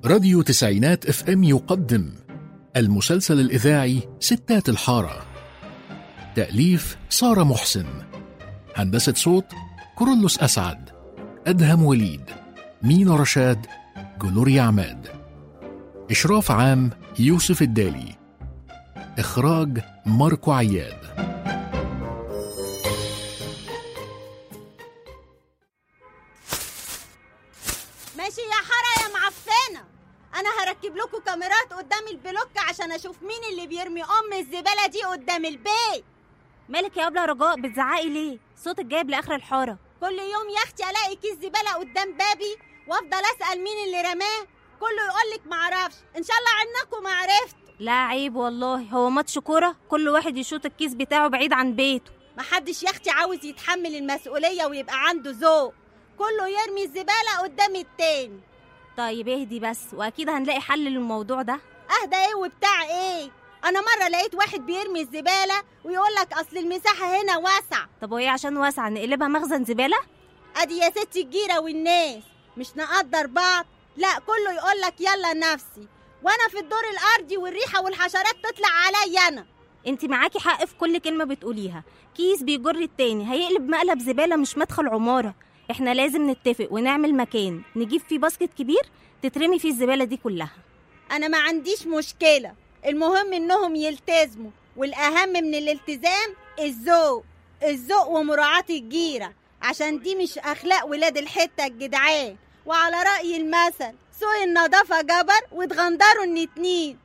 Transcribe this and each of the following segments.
راديو تسعينات اف ام يقدم المسلسل الإذاعي ستات الحارة تأليف سارة محسن هندسة صوت كورولوس أسعد أدهم وليد مينا رشاد جلوريا عماد إشراف عام يوسف الدالي إخراج ماركو عياد ماشي يا حارة يا معفنة أنا هركب لكم كاميرات قدام البلوك عشان أشوف مين اللي بيرمي أم الزبالة دي قدام البيت مالك يا أبلة رجاء بتزعقي ليه؟ صوتك جايب لآخر الحارة كل يوم يا أختي ألاقي كيس زبالة قدام بابي وأفضل أسأل مين اللي رماه كله يقولك معرفش إن شاء الله عنكم ما عرفت لا عيب والله هو ماتش كورة كل واحد يشوط الكيس بتاعه بعيد عن بيته محدش يا أختي عاوز يتحمل المسؤولية ويبقى عنده ذوق كله يرمي الزبالة قدام التاني طيب اهدي بس وأكيد هنلاقي حل للموضوع ده أهدى إيه وبتاع إيه أنا مرة لقيت واحد بيرمي الزبالة ويقولك أصل المساحة هنا واسعة طب وهي عشان واسعة نقلبها مخزن زبالة؟ ادي يا ستي الجيرة والناس مش نقدر بعض لا كله يقولك يلا نفسي وانا في الدور الارضي والريحة والحشرات تطلع عليا انا انت معاكي حق في كل كلمة بتقوليها كيس بيجر التاني هيقلب مقلب زبالة مش مدخل عمارة احنا لازم نتفق ونعمل مكان نجيب فيه باسكت كبير تترمي فيه الزبالة دي كلها انا ما عنديش مشكلة المهم انهم يلتزموا والاهم من الالتزام الذوق الذوق ومراعاة الجيرة عشان دي مش اخلاق ولاد الحتة الجدعان وعلى رأي المثل سوء النظافة جبر وتغندروا الاتنين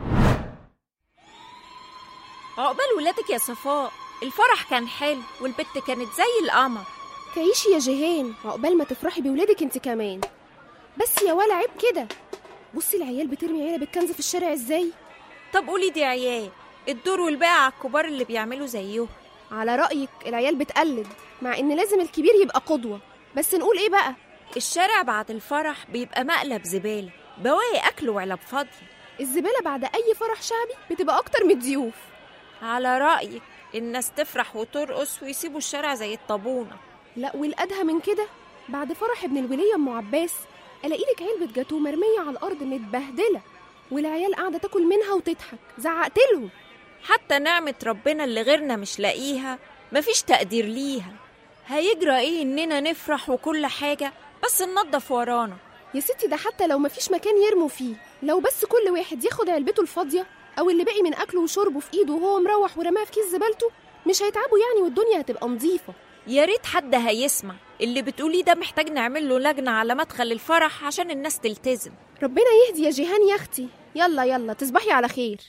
عقبال ولادك يا صفاء الفرح كان حلو والبت كانت زي القمر تعيشي يا جيهان عقبال ما تفرحي بولادك انت كمان بس يا ولا عيب كده بصي العيال بترمي علب الكنز في الشارع ازاي طب قولي دي عيال الدور والباقي على الكبار اللي بيعملوا زيهم على رأيك العيال بتقلد مع ان لازم الكبير يبقى قدوة بس نقول ايه بقى الشارع بعد الفرح بيبقى مقلب زبالة بواقي أكل وعلب فاضية الزبالة بعد اي فرح شعبي بتبقى اكتر من الضيوف على رأيك الناس تفرح وترقص ويسيبوا الشارع زي الطابونة لا والادهى من كده بعد فرح ابن الولية ام عباس الاقي لك علبة جاتوه مرمية على الارض متبهدلة والعيال قاعدة تاكل منها وتضحك زعقت لهم حتى نعمة ربنا اللي غيرنا مش لاقيها مفيش تقدير ليها هيجرى ايه اننا نفرح وكل حاجة بس ننضف ورانا يا ستي ده حتى لو مفيش مكان يرموا فيه لو بس كل واحد ياخد علبته الفاضية أو اللي باقي من أكله وشربه في إيده وهو مروح ورماها في كيس زبالته مش هيتعبوا يعني والدنيا هتبقى نظيفة يا ريت حد هيسمع اللي بتقوليه ده محتاج نعمل له لجنة على مدخل الفرح عشان الناس تلتزم ربنا يهدي يا جيهان يا أختي يلا يلا تصبحي على خير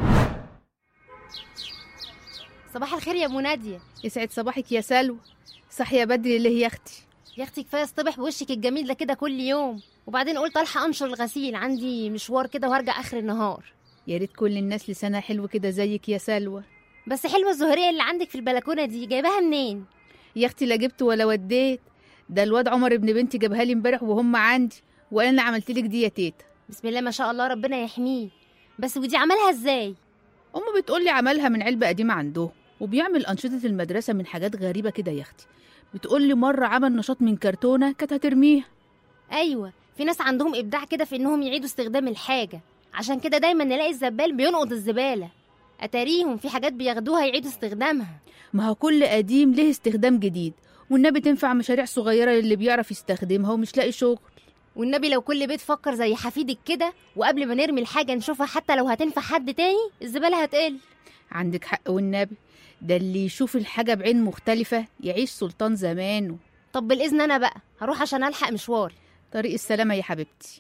صباح الخير يا ام ناديه يسعد صباحك يا سلوى صحية بدري ليه يا اختي يا اختي كفايه اصطبح بوشك الجميل ده كده كل يوم وبعدين قلت الحق انشر الغسيل عندي مشوار كده وهرجع اخر النهار يا ريت كل الناس لسانها حلو كده زيك يا سلوى بس حلوه الزهريه اللي عندك في البلكونه دي جايباها منين يا اختي لا جبت ولا وديت ده الواد عمر ابن بنتي جابها لي امبارح وهم عندي وقال انا عملت لك دي يا تيتا بسم الله ما شاء الله ربنا يحميه بس ودي عملها ازاي امه بتقول لي عملها من علبة قديمة عندهم وبيعمل أنشطة المدرسة من حاجات غريبة كده يا اختي بتقول لي مرة عمل نشاط من كرتونة كانت هترميها ايوه في ناس عندهم ابداع كده في انهم يعيدوا استخدام الحاجه عشان كده دايما نلاقي الزبال بينقض الزباله اتاريهم في حاجات بياخدوها يعيدوا استخدامها ما هو كل قديم له استخدام جديد والنبي تنفع مشاريع صغيرة للي بيعرف يستخدمها ومش لاقي شغل والنبي لو كل بيت فكر زي حفيدك كده وقبل ما نرمي الحاجه نشوفها حتى لو هتنفع حد تاني الزباله هتقل عندك حق والنبي ده اللي يشوف الحاجة بعين مختلفة يعيش سلطان زمانه طب بالاذن انا بقى هروح عشان الحق مشوار طريق السلامة يا حبيبتي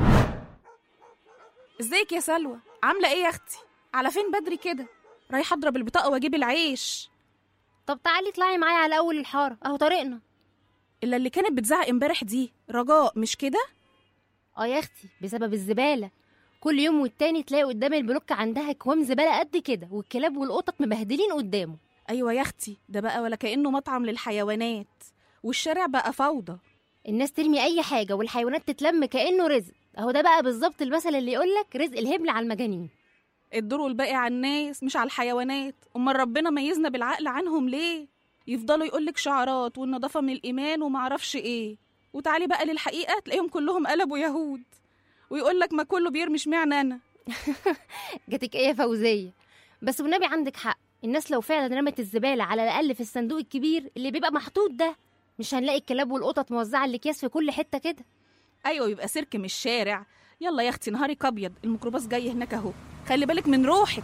ازيك يا سلوى عامله ايه يا اختي على فين بدري كده رايحه اضرب البطاقه واجيب العيش طب تعالي اطلعي معايا على اول الحاره اهو طريقنا الا اللي كانت بتزعق امبارح دي رجاء مش كده اه يا اختي بسبب الزباله كل يوم والتاني تلاقي قدام البلوك عندها كوام زباله قد كده والكلاب والقطط مبهدلين قدامه ايوه يا اختي ده بقى ولا كانه مطعم للحيوانات والشارع بقى فوضى الناس ترمي اي حاجه والحيوانات تتلم كانه رزق اهو ده بقى بالظبط المثل اللي يقولك رزق الهبل على المجانين الدور والباقي على الناس مش على الحيوانات امال ربنا ميزنا بالعقل عنهم ليه يفضلوا يقولك شعارات والنظافه من الايمان ومعرفش ايه وتعالي بقى للحقيقه تلاقيهم كلهم قلبوا يهود ويقول لك ما كله بيرمي اشمعنى انا جاتك ايه يا فوزيه بس والنبي عندك حق الناس لو فعلا رمت الزباله على الاقل في الصندوق الكبير اللي بيبقى محطوط ده مش هنلاقي الكلاب والقطط موزعه الاكياس في كل حته كده ايوه يبقى سيرك مش شارع يلا يا اختي نهارك ابيض الميكروباص جاي هناك اهو خلي بالك من روحك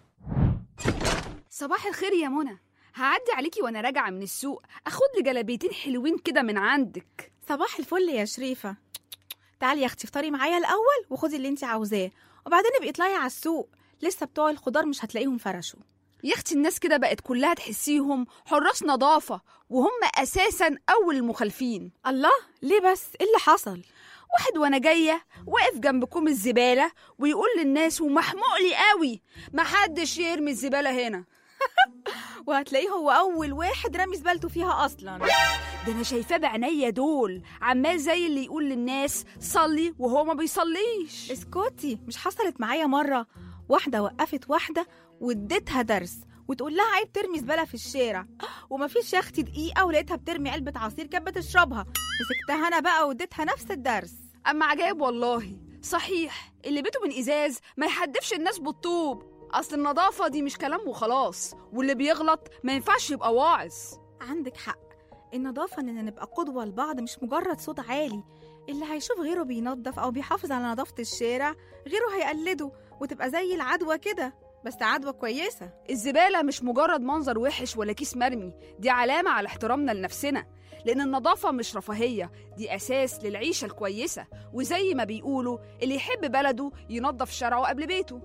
صباح الخير يا منى هعدي عليكي وانا راجعه من السوق اخد لي جلابيتين حلوين كده من عندك صباح الفل يا شريفة تعالي يا اختي افطري معايا الأول وخدي اللي انت عاوزاه وبعدين ابقي اطلعي على السوق لسه بتوع الخضار مش هتلاقيهم فرشوا يا اختي الناس كده بقت كلها تحسيهم حراس نظافه وهم اساسا اول المخالفين الله ليه بس ايه اللي حصل واحد وانا جايه واقف جنب كوم الزباله ويقول للناس ومحموق لي قوي محدش يرمي الزباله هنا وهتلاقيه هو أول واحد رامي زبالته فيها أصلا ده انا شايفاه بعينيا دول عمال زي اللي يقول للناس صلي وهو ما بيصليش اسكتي مش حصلت معايا مرة واحدة وقفت واحدة واديتها درس وتقول لها عيب ترمي زبالة في الشارع ومفيش يا اختي دقيقة ولقيتها بترمي علبة عصير كانت بتشربها مسكتها أنا بقى واديتها نفس الدرس اما عجائب والله صحيح اللي بيته من ازاز ما يحدفش الناس بالطوب اصل النظافه دي مش كلام وخلاص واللي بيغلط ما ينفعش يبقى واعظ عندك حق النظافة إننا نبقى قدوة لبعض مش مجرد صوت عالي اللي هيشوف غيره بينظف أو بيحافظ على نظافة الشارع غيره هيقلده وتبقى زي العدوى كده بس عدوى كويسة الزبالة مش مجرد منظر وحش ولا كيس مرمي دي علامة على احترامنا لنفسنا لأن النظافة مش رفاهية دي أساس للعيشة الكويسة وزي ما بيقولوا اللي يحب بلده ينظف شارعه قبل بيته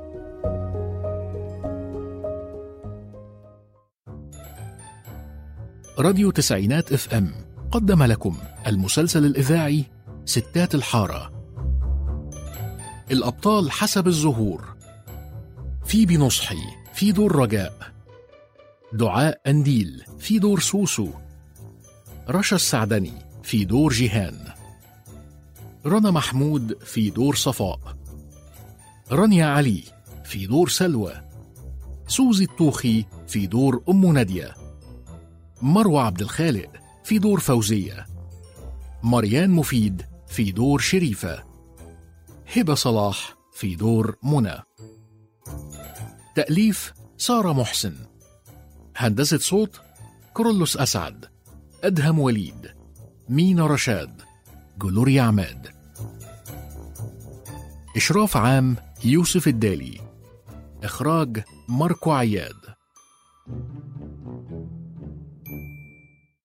راديو تسعينات اف ام قدم لكم المسلسل الإذاعي ستات الحارة الأبطال حسب الظهور فيبي نصحي في دور رجاء دعاء أنديل في دور سوسو رشا السعدني في دور جيهان رنا محمود في دور صفاء رانيا علي في دور سلوى سوزي الطوخي في دور أم نادية مروة عبد الخالق في دور فوزية مريان مفيد في دور شريفة هبة صلاح في دور منى تأليف سارة محسن هندسة صوت كرولوس أسعد أدهم وليد مينا رشاد جلوريا عماد إشراف عام يوسف الدالي إخراج ماركو عياد